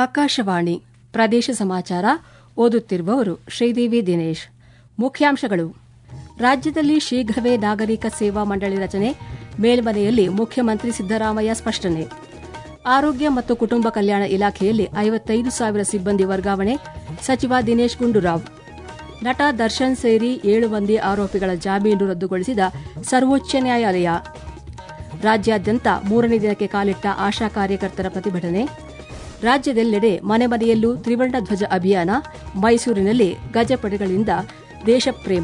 ಆಕಾಶವಾಣಿ ಪ್ರದೇಶ ಸಮಾಚಾರ ಓದುತ್ತಿರುವವರು ಶ್ರೀದೇವಿ ದಿನೇಶ್ ಮುಖ್ಯಾಂಶಗಳು ರಾಜ್ಯದಲ್ಲಿ ಶೀಘ್ರವೇ ನಾಗರಿಕ ಸೇವಾ ಮಂಡಳಿ ರಚನೆ ಮೇಲ್ಮನೆಯಲ್ಲಿ ಮುಖ್ಯಮಂತ್ರಿ ಸಿದ್ದರಾಮಯ್ಯ ಸ್ಪಷ್ಟನೆ ಆರೋಗ್ಯ ಮತ್ತು ಕುಟುಂಬ ಕಲ್ಯಾಣ ಇಲಾಖೆಯಲ್ಲಿ ಐವತ್ತೈದು ಸಾವಿರ ಸಿಬ್ಬಂದಿ ವರ್ಗಾವಣೆ ಸಚಿವ ದಿನೇಶ್ ಗುಂಡೂರಾವ್ ನಟ ದರ್ಶನ್ ಸೇರಿ ಏಳು ಮಂದಿ ಆರೋಪಿಗಳ ಜಾಮೀನು ರದ್ದುಗೊಳಿಸಿದ ಸರ್ವೋಚ್ಚ ನ್ಯಾಯಾಲಯ ರಾಜ್ಯಾದ್ಯಂತ ಮೂರನೇ ದಿನಕ್ಕೆ ಕಾಲಿಟ್ಟ ಆಶಾ ಕಾರ್ಯಕರ್ತರ ಪ್ರತಿಭಟನೆ ರಾಜ್ಯದೆಲ್ಲೆಡೆ ಮನೆ ಮನೆಯಲ್ಲೂ ತ್ರಿವರ್ಣ ಧ್ವಜ ಅಭಿಯಾನ ಮೈಸೂರಿನಲ್ಲಿ ಗಜಪಡೆಗಳಿಂದ ದೇಶಪ್ರೇಮ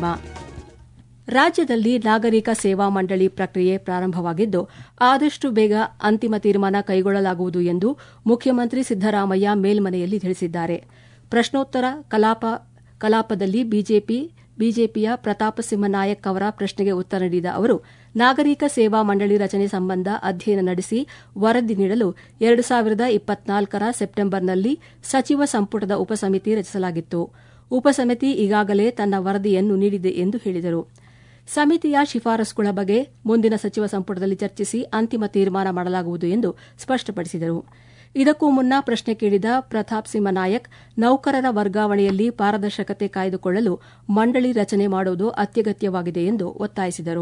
ರಾಜ್ಯದಲ್ಲಿ ನಾಗರಿಕ ಸೇವಾ ಮಂಡಳಿ ಪ್ರಕ್ರಿಯೆ ಪ್ರಾರಂಭವಾಗಿದ್ದು ಆದಷ್ಟು ಬೇಗ ಅಂತಿಮ ತೀರ್ಮಾನ ಕೈಗೊಳ್ಳಲಾಗುವುದು ಎಂದು ಮುಖ್ಯಮಂತ್ರಿ ಸಿದ್ದರಾಮಯ್ಯ ಮೇಲ್ಮನೆಯಲ್ಲಿ ತಿಳಿಸಿದ್ದಾರೆ ಪ್ರಶ್ನೋತ್ತರ ಕಲಾಪ ಕಲಾಪದಲ್ಲಿ ಬಿಜೆಪಿ ಬಿಜೆಪಿಯ ಪ್ರತಾಪ ಸಿಂಹ ನಾಯಕ್ ಅವರ ಪ್ರಶ್ನೆಗೆ ಉತ್ತರ ನೀಡಿದ ಅವರು ನಾಗರಿಕ ಸೇವಾ ಮಂಡಳಿ ರಚನೆ ಸಂಬಂಧ ಅಧ್ಯಯನ ನಡೆಸಿ ವರದಿ ನೀಡಲು ಎರಡು ಸಾವಿರದ ಇಪ್ಪತ್ನಾಲ್ಕರ ಸೆಪ್ಟೆಂಬರ್ನಲ್ಲಿ ಸಚಿವ ಸಂಪುಟದ ಉಪಸಮಿತಿ ರಚಿಸಲಾಗಿತ್ತು ಉಪಸಮಿತಿ ಈಗಾಗಲೇ ತನ್ನ ವರದಿಯನ್ನು ನೀಡಿದೆ ಎಂದು ಹೇಳಿದರು ಸಮಿತಿಯ ಶಿಫಾರಸುಗಳ ಬಗ್ಗೆ ಮುಂದಿನ ಸಚಿವ ಸಂಪುಟದಲ್ಲಿ ಚರ್ಚಿಸಿ ಅಂತಿಮ ತೀರ್ಮಾನ ಮಾಡಲಾಗುವುದು ಎಂದು ಸ್ಪಷ್ಟಪಡಿಸಿದರು ಇದಕ್ಕೂ ಮುನ್ನ ಪ್ರಶ್ನೆ ಕೇಳಿದ ಪ್ರತಾಪ್ ಸಿಂಹ ನಾಯಕ್ ನೌಕರರ ವರ್ಗಾವಣೆಯಲ್ಲಿ ಪಾರದರ್ಶಕತೆ ಕಾಯ್ದುಕೊಳ್ಳಲು ಮಂಡಳಿ ರಚನೆ ಮಾಡುವುದು ಅತ್ಯಗತ್ಯವಾಗಿದೆ ಎಂದು ಒತ್ತಾಯಿಸಿದರು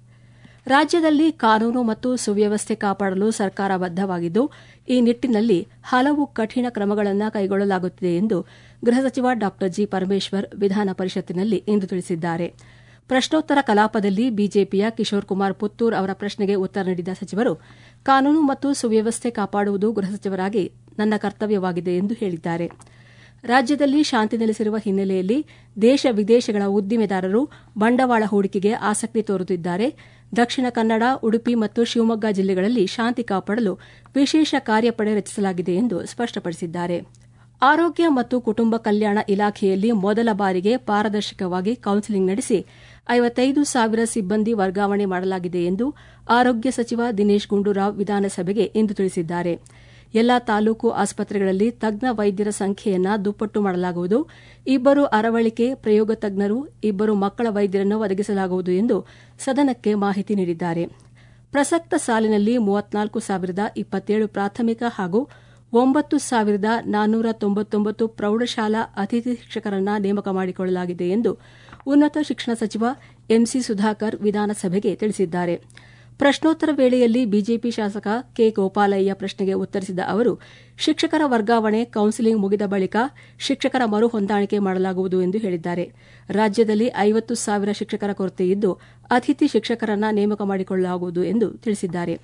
ರಾಜ್ಯದಲ್ಲಿ ಕಾನೂನು ಮತ್ತು ಸುವ್ಯವಸ್ಥೆ ಕಾಪಾಡಲು ಸರ್ಕಾರ ಬದ್ದವಾಗಿದ್ದು ಈ ನಿಟ್ಟಿನಲ್ಲಿ ಹಲವು ಕಠಿಣ ಕ್ರಮಗಳನ್ನು ಕೈಗೊಳ್ಳಲಾಗುತ್ತಿದೆ ಎಂದು ಗೃಹ ಸಚಿವ ಡಾ ಜಿ ಪರಮೇಶ್ವರ್ ವಿಧಾನ ಪರಿಷತ್ತಿನಲ್ಲಿ ಇಂದು ತಿಳಿಸಿದ್ದಾರೆ ಪ್ರಶ್ನೋತ್ತರ ಕಲಾಪದಲ್ಲಿ ಬಿಜೆಪಿಯ ಕಿಶೋರ್ ಕುಮಾರ್ ಪುತ್ತೂರ್ ಅವರ ಪ್ರಶ್ನೆಗೆ ಉತ್ತರ ನೀಡಿದ ಸಚಿವರು ಕಾನೂನು ಮತ್ತು ಸುವ್ಯವಸ್ಥೆ ಕಾಪಾಡುವುದು ಗೃಹ ಸಚಿವರಾಗಿ ನನ್ನ ಕರ್ತವ್ಯವಾಗಿದೆ ಎಂದು ಹೇಳಿದ್ದಾರೆ ರಾಜ್ಯದಲ್ಲಿ ಶಾಂತಿ ನೆಲೆಸಿರುವ ಹಿನ್ನೆಲೆಯಲ್ಲಿ ದೇಶ ವಿದೇಶಗಳ ಉದ್ದಿಮೆದಾರರು ಬಂಡವಾಳ ಹೂಡಿಕೆಗೆ ಆಸಕ್ತಿ ತೋರುತ್ತಿದ್ದಾರೆ ದಕ್ಷಿಣ ಕನ್ನಡ ಉಡುಪಿ ಮತ್ತು ಶಿವಮೊಗ್ಗ ಜಿಲ್ಲೆಗಳಲ್ಲಿ ಶಾಂತಿ ಕಾಪಾಡಲು ವಿಶೇಷ ಕಾರ್ಯಪಡೆ ರಚಿಸಲಾಗಿದೆ ಎಂದು ಸ್ಪಷ್ಟಪಡಿಸಿದ್ದಾರೆ ಆರೋಗ್ಯ ಮತ್ತು ಕುಟುಂಬ ಕಲ್ಯಾಣ ಇಲಾಖೆಯಲ್ಲಿ ಮೊದಲ ಬಾರಿಗೆ ಪಾರದರ್ಶಕವಾಗಿ ಕೌನ್ಸೆಲಿಂಗ್ ನಡೆಸಿ ಐವತ್ತೈದು ಸಾವಿರ ಸಿಬ್ಬಂದಿ ವರ್ಗಾವಣೆ ಮಾಡಲಾಗಿದೆ ಎಂದು ಆರೋಗ್ಯ ಸಚಿವ ದಿನೇಶ್ ಗುಂಡೂರಾವ್ ವಿಧಾನಸಭೆಗೆ ಇಂದು ತಿಳಿಸಿದ್ದಾರೆ ಎಲ್ಲಾ ತಾಲೂಕು ಆಸ್ಪತ್ರೆಗಳಲ್ಲಿ ತಜ್ಞ ವೈದ್ಯರ ಸಂಖ್ಯೆಯನ್ನು ದುಪ್ಪಟ್ಟು ಮಾಡಲಾಗುವುದು ಇಬ್ಬರು ಅರವಳಿಕೆ ಪ್ರಯೋಗ ತಜ್ಞರು ಇಬ್ಬರು ಮಕ್ಕಳ ವೈದ್ಯರನ್ನು ಒದಗಿಸಲಾಗುವುದು ಎಂದು ಸದನಕ್ಕೆ ಮಾಹಿತಿ ನೀಡಿದ್ದಾರೆ ಪ್ರಸಕ್ತ ಸಾಲಿನಲ್ಲಿ ಮೂವತ್ನಾಲ್ಕು ಸಾವಿರದ ಇಪ್ಪತ್ತೇಳು ಪ್ರಾಥಮಿಕ ಹಾಗೂ ಒಂಬತ್ತು ಸಾವಿರದ ನಾನ್ನೂರ ತೊಂಬತ್ತೊಂಬತ್ತು ಪ್ರೌಢಶಾಲಾ ಅತಿಥಿ ಶಿಕ್ಷಕರನ್ನ ನೇಮಕ ಮಾಡಿಕೊಳ್ಳಲಾಗಿದೆ ಎಂದು ಉನ್ನತ ಶಿಕ್ಷಣ ಸಚಿವ ಎಂಸಿ ಸುಧಾಕರ್ ವಿಧಾನಸಭೆಗೆ ತಿಳಿಸಿದ್ದಾರೆ ಪ್ರಶ್ನೋತ್ತರ ವೇಳೆಯಲ್ಲಿ ಬಿಜೆಪಿ ಶಾಸಕ ಕೆ ಗೋಪಾಲಯ್ಯ ಪ್ರಶ್ನೆಗೆ ಉತ್ತರಿಸಿದ ಅವರು ಶಿಕ್ಷಕರ ವರ್ಗಾವಣೆ ಕೌನ್ಸಿಲಿಂಗ್ ಮುಗಿದ ಬಳಿಕ ಶಿಕ್ಷಕರ ಮರು ಹೊಂದಾಣಿಕೆ ಮಾಡಲಾಗುವುದು ಎಂದು ಹೇಳಿದ್ದಾರೆ ರಾಜ್ಯದಲ್ಲಿ ಐವತ್ತು ಸಾವಿರ ಶಿಕ್ಷಕರ ಕೊರತೆಯಿದ್ದು ಅತಿಥಿ ಶಿಕ್ಷಕರನ್ನ ನೇಮಕ ಮಾಡಿಕೊಳ್ಳಲಾಗುವುದು ಎಂದು ತಿಳಿಸಿದ್ದಾರೆ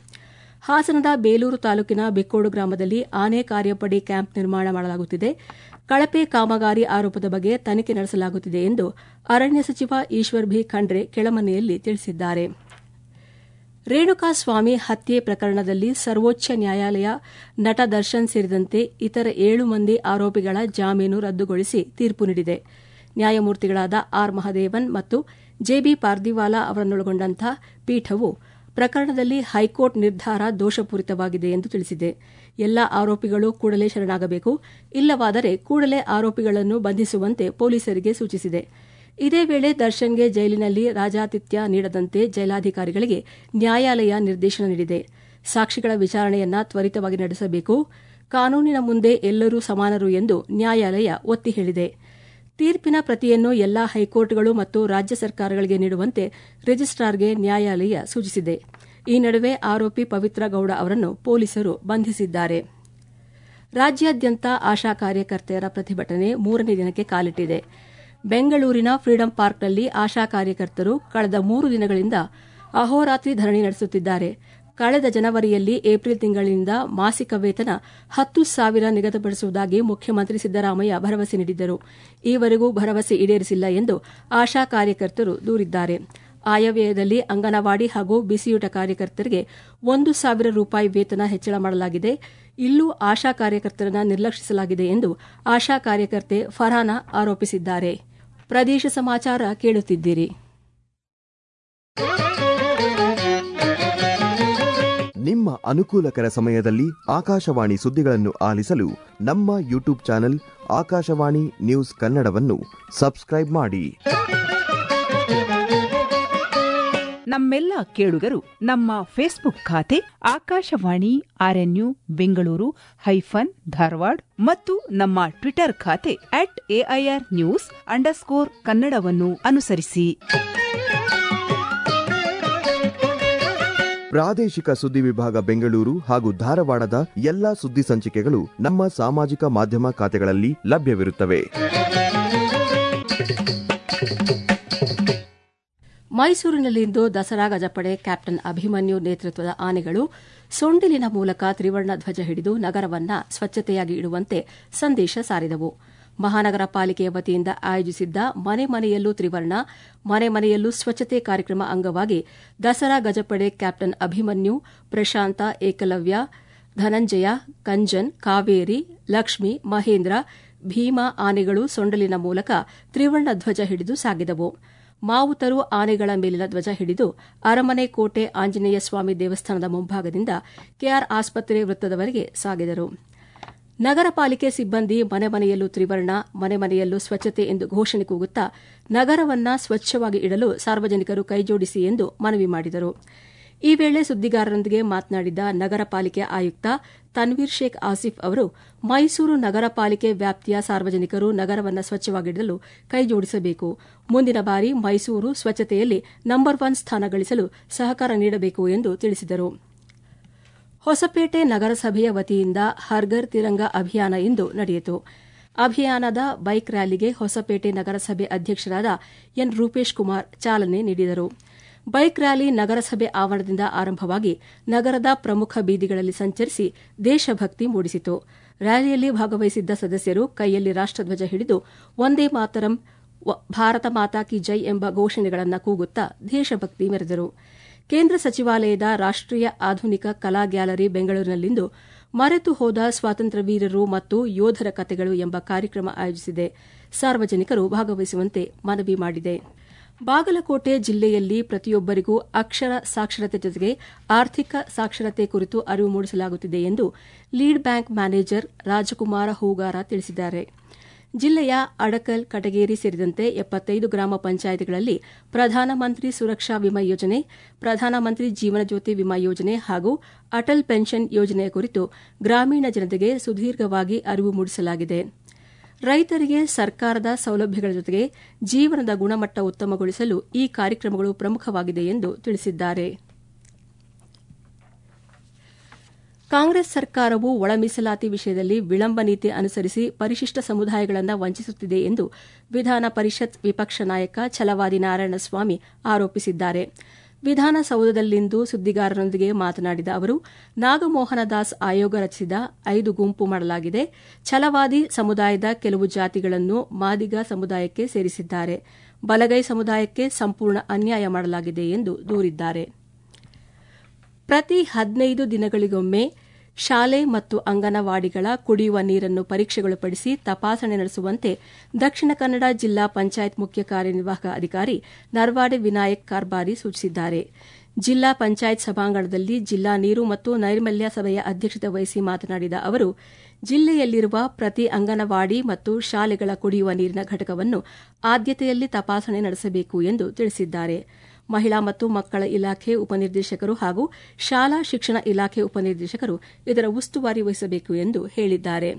ಹಾಸನದ ಬೇಲೂರು ತಾಲೂಕಿನ ಬಿಕ್ಕೋಡು ಗ್ರಾಮದಲ್ಲಿ ಆನೆ ಕಾರ್ಯಪಡೆ ಕ್ಯಾಂಪ್ ನಿರ್ಮಾಣ ಮಾಡಲಾಗುತ್ತಿದೆ ಕಳಪೆ ಕಾಮಗಾರಿ ಆರೋಪದ ಬಗ್ಗೆ ತನಿಖೆ ನಡೆಸಲಾಗುತ್ತಿದೆ ಎಂದು ಅರಣ್ಯ ಸಚಿವ ಈಶ್ವರ್ ಭಿ ಖಂಡ್ರೆ ಕೆಳಮನೆಯಲ್ಲಿ ತಿಳಿಸಿದ್ದಾರೆ ರೇಣುಕಾಸ್ವಾಮಿ ಹತ್ಯೆ ಪ್ರಕರಣದಲ್ಲಿ ಸರ್ವೋಚ್ಚ ನ್ಯಾಯಾಲಯ ನಟ ದರ್ಶನ್ ಸೇರಿದಂತೆ ಇತರ ಏಳು ಮಂದಿ ಆರೋಪಿಗಳ ಜಾಮೀನು ರದ್ದುಗೊಳಿಸಿ ತೀರ್ಪು ನೀಡಿದೆ ನ್ಯಾಯಮೂರ್ತಿಗಳಾದ ಆರ್ ಮಹದೇವನ್ ಮತ್ತು ಜೆಬಿ ಪಾರ್ದಿವಾಲಾ ಅವರನ್ನೊಳಗೊಂಡಂಥ ಪೀಠವು ಪ್ರಕರಣದಲ್ಲಿ ಹೈಕೋರ್ಟ್ ನಿರ್ಧಾರ ದೋಷಪೂರಿತವಾಗಿದೆ ಎಂದು ತಿಳಿಸಿದೆ ಎಲ್ಲಾ ಆರೋಪಿಗಳು ಕೂಡಲೇ ಶರಣಾಗಬೇಕು ಇಲ್ಲವಾದರೆ ಕೂಡಲೇ ಆರೋಪಿಗಳನ್ನು ಬಂಧಿಸುವಂತೆ ಪೊಲೀಸರಿಗೆ ಸೂಚಿಸಿದೆ ಇದೇ ವೇಳೆ ದರ್ಶನ್ಗೆ ಜೈಲಿನಲ್ಲಿ ರಾಜಾತಿಥ್ಯ ನೀಡದಂತೆ ಜೈಲಾಧಿಕಾರಿಗಳಿಗೆ ನ್ಯಾಯಾಲಯ ನಿರ್ದೇಶನ ನೀಡಿದೆ ಸಾಕ್ಷಿಗಳ ವಿಚಾರಣೆಯನ್ನ ತ್ವರಿತವಾಗಿ ನಡೆಸಬೇಕು ಕಾನೂನಿನ ಮುಂದೆ ಎಲ್ಲರೂ ಸಮಾನರು ಎಂದು ನ್ಯಾಯಾಲಯ ಒತ್ತಿ ಹೇಳಿದೆ ತೀರ್ಪಿನ ಪ್ರತಿಯನ್ನು ಎಲ್ಲಾ ಹೈಕೋರ್ಟ್ಗಳು ಮತ್ತು ರಾಜ್ಯ ಸರ್ಕಾರಗಳಿಗೆ ನೀಡುವಂತೆ ರಿಜಿಸ್ಟ್ರಾರ್ಗೆ ನ್ಯಾಯಾಲಯ ಸೂಚಿಸಿದೆ ಈ ನಡುವೆ ಆರೋಪಿ ಪವಿತ್ರ ಗೌಡ ಅವರನ್ನು ಪೊಲೀಸರು ಬಂಧಿಸಿದ್ದಾರೆ ರಾಜ್ಯಾದ್ಯಂತ ಆಶಾ ಕಾರ್ಯಕರ್ತೆಯರ ಪ್ರತಿಭಟನೆ ಮೂರನೇ ದಿನಕ್ಕೆ ಕಾಲಿಟ್ಟಿದೆ ಬೆಂಗಳೂರಿನ ಫ್ರೀಡಂ ಪಾರ್ಕ್ನಲ್ಲಿ ಆಶಾ ಕಾರ್ಯಕರ್ತರು ಕಳೆದ ಮೂರು ದಿನಗಳಿಂದ ಅಹೋರಾತ್ರಿ ಧರಣಿ ನಡೆಸುತ್ತಿದ್ದಾರೆ ಕಳೆದ ಜನವರಿಯಲ್ಲಿ ಏಪ್ರಿಲ್ ತಿಂಗಳಿನಿಂದ ಮಾಸಿಕ ವೇತನ ಹತ್ತು ಸಾವಿರ ನಿಗದಿಪಡಿಸುವುದಾಗಿ ಮುಖ್ಯಮಂತ್ರಿ ಸಿದ್ದರಾಮಯ್ಯ ಭರವಸೆ ನೀಡಿದ್ದರು ಈವರೆಗೂ ಭರವಸೆ ಈಡೇರಿಸಿಲ್ಲ ಎಂದು ಆಶಾ ಕಾರ್ಯಕರ್ತರು ದೂರಿದ್ದಾರೆ ಆಯವ್ಯಯದಲ್ಲಿ ಅಂಗನವಾಡಿ ಹಾಗೂ ಬಿಸಿಯೂಟ ಕಾರ್ಯಕರ್ತರಿಗೆ ಒಂದು ಸಾವಿರ ರೂಪಾಯಿ ವೇತನ ಹೆಚ್ಚಳ ಮಾಡಲಾಗಿದೆ ಇಲ್ಲೂ ಆಶಾ ಕಾರ್ಯಕರ್ತರನ್ನ ನಿರ್ಲಕ್ಷಿಸಲಾಗಿದೆ ಎಂದು ಆಶಾ ಕಾರ್ಯಕರ್ತೆ ಫರ್ಹಾನ ಆರೋಪಿಸಿದ್ದಾರೆ ಪ್ರದೇಶ ಸಮಾಚಾರ ಕೇಳುತ್ತಿದ್ದೀರಿ ನಿಮ್ಮ ಅನುಕೂಲಕರ ಸಮಯದಲ್ಲಿ ಆಕಾಶವಾಣಿ ಸುದ್ದಿಗಳನ್ನು ಆಲಿಸಲು ನಮ್ಮ ಯೂಟ್ಯೂಬ್ ಚಾನೆಲ್ ಆಕಾಶವಾಣಿ ನ್ಯೂಸ್ ಕನ್ನಡವನ್ನು ಸಬ್ಸ್ಕ್ರೈಬ್ ಮಾಡಿ ನಮ್ಮೆಲ್ಲ ಕೇಳುಗರು ನಮ್ಮ ಫೇಸ್ಬುಕ್ ಖಾತೆ ಆಕಾಶವಾಣಿ ಆರ್ಎನ್ಯು ಬೆಂಗಳೂರು ಹೈಫನ್ ಧಾರವಾಡ ಮತ್ತು ನಮ್ಮ ಟ್ವಿಟರ್ ಖಾತೆ ಅಟ್ ಎಐಆರ್ ನ್ಯೂಸ್ ಅಂಡರ್ಸ್ಕೋರ್ ಕನ್ನಡವನ್ನು ಅನುಸರಿಸಿ ಪ್ರಾದೇಶಿಕ ಸುದ್ದಿ ವಿಭಾಗ ಬೆಂಗಳೂರು ಹಾಗೂ ಧಾರವಾಡದ ಎಲ್ಲಾ ಸುದ್ದಿ ಸಂಚಿಕೆಗಳು ನಮ್ಮ ಸಾಮಾಜಿಕ ಮಾಧ್ಯಮ ಖಾತೆಗಳಲ್ಲಿ ಲಭ್ಯವಿರುತ್ತವೆ ಮೈಸೂರಿನಲ್ಲಿಂದು ದಸರಾ ಗಜಪಡೆ ಕ್ಯಾಪ್ಟನ್ ಅಭಿಮನ್ಯು ನೇತೃತ್ವದ ಆನೆಗಳು ಸೊಂಡಿಲಿನ ಮೂಲಕ ತ್ರಿವರ್ಣ ಧ್ವಜ ಹಿಡಿದು ನಗರವನ್ನ ಸ್ವಚ್ಛತೆಯಾಗಿ ಇಡುವಂತೆ ಸಂದೇಶ ಸಾರಿದವು ಮಹಾನಗರ ಪಾಲಿಕೆಯ ವತಿಯಿಂದ ಆಯೋಜಿಸಿದ್ದ ಮನೆ ಮನೆಯಲ್ಲೂ ತ್ರಿವರ್ಣ ಮನೆ ಮನೆಯಲ್ಲೂ ಸ್ವಚ್ಛತೆ ಕಾರ್ಯಕ್ರಮ ಅಂಗವಾಗಿ ದಸರಾ ಗಜಪಡೆ ಕ್ಯಾಪ್ಟನ್ ಅಭಿಮನ್ಯು ಪ್ರಶಾಂತ ಏಕಲವ್ಯ ಧನಂಜಯ ಕಂಜನ್ ಕಾವೇರಿ ಲಕ್ಷ್ಮಿ ಮಹೇಂದ್ರ ಭೀಮಾ ಆನೆಗಳು ಸೊಂಡಲಿನ ಮೂಲಕ ತ್ರಿವರ್ಣ ಧ್ವಜ ಹಿಡಿದು ಸಾಗಿದವು ಮಾವುತರು ಆನೆಗಳ ಮೇಲಿನ ಧ್ವಜ ಹಿಡಿದು ಅರಮನೆ ಕೋಟೆ ಆಂಜನೇಯ ಸ್ವಾಮಿ ದೇವಸ್ಥಾನದ ಮುಂಭಾಗದಿಂದ ಕೆಆರ್ ಆಸ್ಪತ್ರೆ ವೃತ್ತದವರೆಗೆ ಸಾಗಿದರು ನಗರ ಪಾಲಿಕೆ ಸಿಬ್ಬಂದಿ ಮನೆ ಮನೆಯಲ್ಲೂ ತ್ರಿವರ್ಣ ಮನೆ ಮನೆಯಲ್ಲೂ ಸ್ವಚ್ಛತೆ ಎಂದು ಘೋಷಣೆ ಕೂಗುತ್ತಾ ನಗರವನ್ನ ಸ್ವಚ್ಛವಾಗಿ ಇಡಲು ಸಾರ್ವಜನಿಕರು ಕೈಜೋಡಿಸಿ ಎಂದು ಮನವಿ ಮಾಡಿದರು ಈ ವೇಳೆ ಸುದ್ದಿಗಾರರೊಂದಿಗೆ ಮಾತನಾಡಿದ ನಗರ ಪಾಲಿಕೆ ಆಯುಕ್ತ ತನ್ವೀರ್ ಶೇಖ್ ಆಸಿಫ್ ಅವರು ಮೈಸೂರು ನಗರ ಪಾಲಿಕೆ ವ್ಯಾಪ್ತಿಯ ಸಾರ್ವಜನಿಕರು ನಗರವನ್ನು ಸ್ವಚ್ಛವಾಗಿಡಲು ಕೈಜೋಡಿಸಬೇಕು ಮುಂದಿನ ಬಾರಿ ಮೈಸೂರು ಸ್ವಚ್ಛತೆಯಲ್ಲಿ ನಂಬರ್ ಒನ್ ಸ್ಥಾನ ಗಳಿಸಲು ಸಹಕಾರ ನೀಡಬೇಕು ಎಂದು ತಿಳಿಸಿದರು ಹೊಸಪೇಟೆ ನಗರಸಭೆಯ ವತಿಯಿಂದ ಹರ್ಗರ್ ತಿರಂಗ ಅಭಿಯಾನ ಇಂದು ನಡೆಯಿತು ಅಭಿಯಾನದ ಬೈಕ್ ರ್ಯಾಲಿಗೆ ಹೊಸಪೇಟೆ ನಗರಸಭೆ ಅಧ್ಯಕ್ಷರಾದ ಎನ್ ರೂಪೇಶ್ ಕುಮಾರ್ ಚಾಲನೆ ನೀಡಿದರು ಬೈಕ್ ರ್ಯಾಲಿ ನಗರಸಭೆ ಆವರಣದಿಂದ ಆರಂಭವಾಗಿ ನಗರದ ಪ್ರಮುಖ ಬೀದಿಗಳಲ್ಲಿ ಸಂಚರಿಸಿ ದೇಶಭಕ್ತಿ ಮೂಡಿಸಿತು ರ್ಯಾಲಿಯಲ್ಲಿ ಭಾಗವಹಿಸಿದ್ದ ಸದಸ್ಯರು ಕೈಯಲ್ಲಿ ರಾಷ್ಟಧ್ವಜ ಹಿಡಿದು ಒಂದೇ ಮಾತರಂ ಭಾರತ ಮಾತಾ ಕಿ ಜೈ ಎಂಬ ಘೋಷಣೆಗಳನ್ನು ಕೂಗುತ್ತಾ ದೇಶಭಕ್ತಿ ಮೆರೆದರು ಕೇಂದ್ರ ಸಚಿವಾಲಯದ ರಾಷ್ಟೀಯ ಆಧುನಿಕ ಕಲಾ ಗ್ಯಾಲರಿ ಬೆಂಗಳೂರಿನಲ್ಲಿಂದು ಮರೆತು ಹೋದ ಸ್ವಾತಂತ್ರ್ಯ ವೀರರು ಮತ್ತು ಯೋಧರ ಕತೆಗಳು ಎಂಬ ಕಾರ್ಯಕ್ರಮ ಆಯೋಜಿಸಿದೆ ಸಾರ್ವಜನಿಕರು ಭಾಗವಹಿಸುವಂತೆ ಮನವಿ ಮಾಡಿದೆ ಬಾಗಲಕೋಟೆ ಜಿಲ್ಲೆಯಲ್ಲಿ ಪ್ರತಿಯೊಬ್ಬರಿಗೂ ಅಕ್ಷರ ಸಾಕ್ಷರತೆ ಜೊತೆಗೆ ಆರ್ಥಿಕ ಸಾಕ್ಷರತೆ ಕುರಿತು ಅರಿವು ಮೂಡಿಸಲಾಗುತ್ತಿದೆ ಎಂದು lead bank manager Rajakumar Hoogar ತಿಳಿಸಿದ್ದಾರೆ ಜಿಲ್ಲೆಯ ಅಡಕಲ್ ಕಟಗೇರಿ ಸೇರಿದಂತೆ ಎಪ್ಪತ್ತೈದು ಗ್ರಾಮ ಪಂಚಾಯಿತಿಗಳಲ್ಲಿ ಪ್ರಧಾನಮಂತ್ರಿ ಸುರಕ್ಷಾ ವಿಮಾ ಯೋಜನೆ ಪ್ರಧಾನಮಂತ್ರಿ ಜೀವನ ಜ್ಯೋತಿ ವಿಮಾ ಯೋಜನೆ ಹಾಗೂ ಅಟಲ್ ಪೆನ್ಷನ್ ಯೋಜನೆಯ ಕುರಿತು ಗ್ರಾಮೀಣ ಜನತೆಗೆ ಸುದೀರ್ಘವಾಗಿ ಅರಿವು ಮೂಡಿಸಲಾಗಿದೆ ರೈತರಿಗೆ ಸರ್ಕಾರದ ಸೌಲಭ್ಯಗಳ ಜೊತೆಗೆ ಜೀವನದ ಗುಣಮಟ್ಟ ಉತ್ತಮಗೊಳಿಸಲು ಈ ಕಾರ್ಯಕ್ರಮಗಳು ಪ್ರಮುಖವಾಗಿದೆ ಎಂದು ತಿಳಿಸಿದ್ದಾರೆ ಕಾಂಗ್ರೆಸ್ ಸರ್ಕಾರವು ಒಳ ಮೀಸಲಾತಿ ವಿಷಯದಲ್ಲಿ ವಿಳಂಬ ನೀತಿ ಅನುಸರಿಸಿ ಪರಿಶಿಷ್ಟ ಸಮುದಾಯಗಳನ್ನು ವಂಚಿಸುತ್ತಿದೆ ಎಂದು ವಿಧಾನ ಪರಿಷತ್ ವಿಪಕ್ಷ ನಾಯಕ ಛಲವಾದಿ ನಾರಾಯಣಸ್ವಾಮಿ ಆರೋಪಿಸಿದ್ದಾರೆ ವಿಧಾನಸೌಧದಲ್ಲಿಂದು ಸುದ್ದಿಗಾರರೊಂದಿಗೆ ಮಾತನಾಡಿದ ಅವರು ನಾಗಮೋಹನ ದಾಸ್ ಆಯೋಗ ರಚಿಸಿದ ಐದು ಗುಂಪು ಮಾಡಲಾಗಿದೆ ಛಲವಾದಿ ಸಮುದಾಯದ ಕೆಲವು ಜಾತಿಗಳನ್ನು ಮಾದಿಗ ಸಮುದಾಯಕ್ಕೆ ಸೇರಿಸಿದ್ದಾರೆ ಬಲಗೈ ಸಮುದಾಯಕ್ಕೆ ಸಂಪೂರ್ಣ ಅನ್ಯಾಯ ಮಾಡಲಾಗಿದೆ ಎಂದು ದೂರಿದ್ದಾರೆ ಪ್ರತಿ ಹದಿನೈದು ದಿನಗಳಿಗೊಮ್ಮೆ ಶಾಲೆ ಮತ್ತು ಅಂಗನವಾಡಿಗಳ ಕುಡಿಯುವ ನೀರನ್ನು ಪರೀಕ್ಷೆಗೊಳಪಡಿಸಿ ತಪಾಸಣೆ ನಡೆಸುವಂತೆ ದಕ್ಷಿಣ ಕನ್ನಡ ಜಿಲ್ಲಾ ಪಂಚಾಯತ್ ಮುಖ್ಯ ಕಾರ್ಯನಿರ್ವಾಹಕ ಅಧಿಕಾರಿ ನರ್ವಾಡೆ ವಿನಾಯಕ್ ಕಾರ್ಬಾರಿ ಸೂಚಿಸಿದ್ದಾರೆ ಜಿಲ್ಲಾ ಪಂಚಾಯತ್ ಸಭಾಂಗಣದಲ್ಲಿ ಜಿಲ್ಲಾ ನೀರು ಮತ್ತು ನೈರ್ಮಲ್ಯ ಸಭೆಯ ಅಧ್ಯಕ್ಷತೆ ವಹಿಸಿ ಮಾತನಾಡಿದ ಅವರು ಜಿಲ್ಲೆಯಲ್ಲಿರುವ ಪ್ರತಿ ಅಂಗನವಾಡಿ ಮತ್ತು ಶಾಲೆಗಳ ಕುಡಿಯುವ ನೀರಿನ ಘಟಕವನ್ನು ಆದ್ಯತೆಯಲ್ಲಿ ತಪಾಸಣೆ ನಡೆಸಬೇಕು ಎಂದು ತಿಳಿಸಿದ್ದಾರೆ ಮಹಿಳಾ ಮತ್ತು ಮಕ್ಕಳ ಇಲಾಖೆ ಉಪನಿರ್ದೇಶಕರು ಹಾಗೂ ಶಾಲಾ ಶಿಕ್ಷಣ ಇಲಾಖೆ ಉಪನಿರ್ದೇಶಕರು ಇದರ ಉಸ್ತುವಾರಿ ವಹಿಸಬೇಕು ಎಂದು ಹೇಳಿದ್ದಾರೆ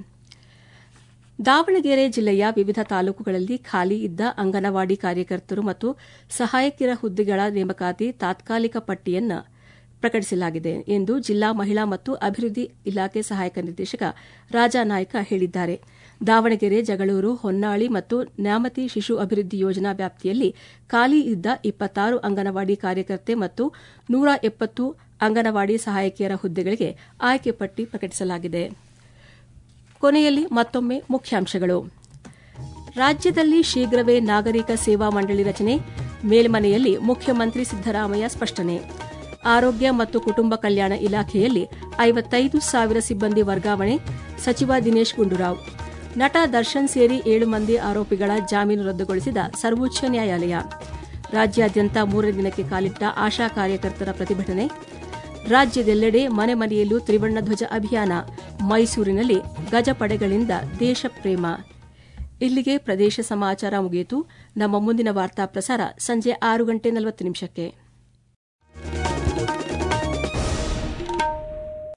ದಾವಣಗೆರೆ ಜಿಲ್ಲೆಯ ವಿವಿಧ ತಾಲೂಕುಗಳಲ್ಲಿ ಖಾಲಿ ಇದ್ದ ಅಂಗನವಾಡಿ ಕಾರ್ಯಕರ್ತರು ಮತ್ತು ಸಹಾಯಕಿಯರ ಹುದ್ದೆಗಳ ನೇಮಕಾತಿ ತಾತ್ಕಾಲಿಕ ಪಟ್ಟಿಯನ್ನು ಪ್ರಕಟಿಸಲಾಗಿದೆ ಎಂದು ಜಿಲ್ಲಾ ಮಹಿಳಾ ಮತ್ತು ಅಭಿವೃದ್ಧಿ ಇಲಾಖೆ ಸಹಾಯಕ ನಿರ್ದೇಶಕ ರಾಜಾನಾಯ್ಕ ಹೇಳಿದ್ದಾರೆ ದಾವಣಗೆರೆ ಜಗಳೂರು ಹೊನ್ನಾಳಿ ಮತ್ತು ನ್ಯಾಮತಿ ಶಿಶು ಅಭಿವೃದ್ಧಿ ಯೋಜನಾ ವ್ಯಾಪ್ತಿಯಲ್ಲಿ ಖಾಲಿ ಇದ್ದ ಇಪ್ಪತ್ತಾರು ಅಂಗನವಾಡಿ ಕಾರ್ಯಕರ್ತೆ ಮತ್ತು ನೂರ ಎಪ್ಪತ್ತು ಅಂಗನವಾಡಿ ಸಹಾಯಕಿಯರ ಹುದ್ದೆಗಳಿಗೆ ಆಯ್ಕೆ ಪಟ್ಟಿ ಪ್ರಕಟಿಸಲಾಗಿದೆ ಕೊನೆಯಲ್ಲಿ ಮತ್ತೊಮ್ಮೆ ಮುಖ್ಯಾಂಶಗಳು ರಾಜ್ಯದಲ್ಲಿ ಶೀಘ್ರವೇ ನಾಗರಿಕ ಸೇವಾ ಮಂಡಳಿ ರಚನೆ ಮೇಲ್ಮನೆಯಲ್ಲಿ ಮುಖ್ಯಮಂತ್ರಿ ಸಿದ್ದರಾಮಯ್ಯ ಸ್ಪಷ್ಟನೆ ಆರೋಗ್ಯ ಮತ್ತು ಕುಟುಂಬ ಕಲ್ಯಾಣ ಇಲಾಖೆಯಲ್ಲಿ ಐವತ್ತೈದು ಸಾವಿರ ಸಿಬ್ಬಂದಿ ವರ್ಗಾವಣೆ ಸಚಿವ ದಿನೇಶ್ ಗುಂಡೂರಾವ್ ನಟ ದರ್ಶನ್ ಸೇರಿ ಏಳು ಮಂದಿ ಆರೋಪಿಗಳ ಜಾಮೀನು ರದ್ದುಗೊಳಿಸಿದ ಸರ್ವೋಚ್ಚ ನ್ಯಾಯಾಲಯ ರಾಜ್ಯಾದ್ಯಂತ ಮೂರನೇ ದಿನಕ್ಕೆ ಕಾಲಿಟ್ಟ ಆಶಾ ಕಾರ್ಯಕರ್ತರ ಪ್ರತಿಭಟನೆ ರಾಜ್ಯದೆಲ್ಲೆಡೆ ಮನೆ ಮನೆಯಲ್ಲೂ ತ್ರಿವರ್ಣ ಧ್ವಜ ಅಭಿಯಾನ ಮೈಸೂರಿನಲ್ಲಿ ಗಜಪಡೆಗಳಿಂದ ದೇಶ ಪ್ರೇಮ ಇಲ್ಲಿಗೆ ಪ್ರದೇಶ ಸಮಾಚಾರ ಮುಗಿಯಿತು ನಮ್ಮ ಮುಂದಿನ ವಾರ್ತಾ ಪ್ರಸಾರ ಸಂಜೆ ಆರು ಗಂಟೆ ನಲವತ್ತು ನಿಮಿಷಕ್ಕೆ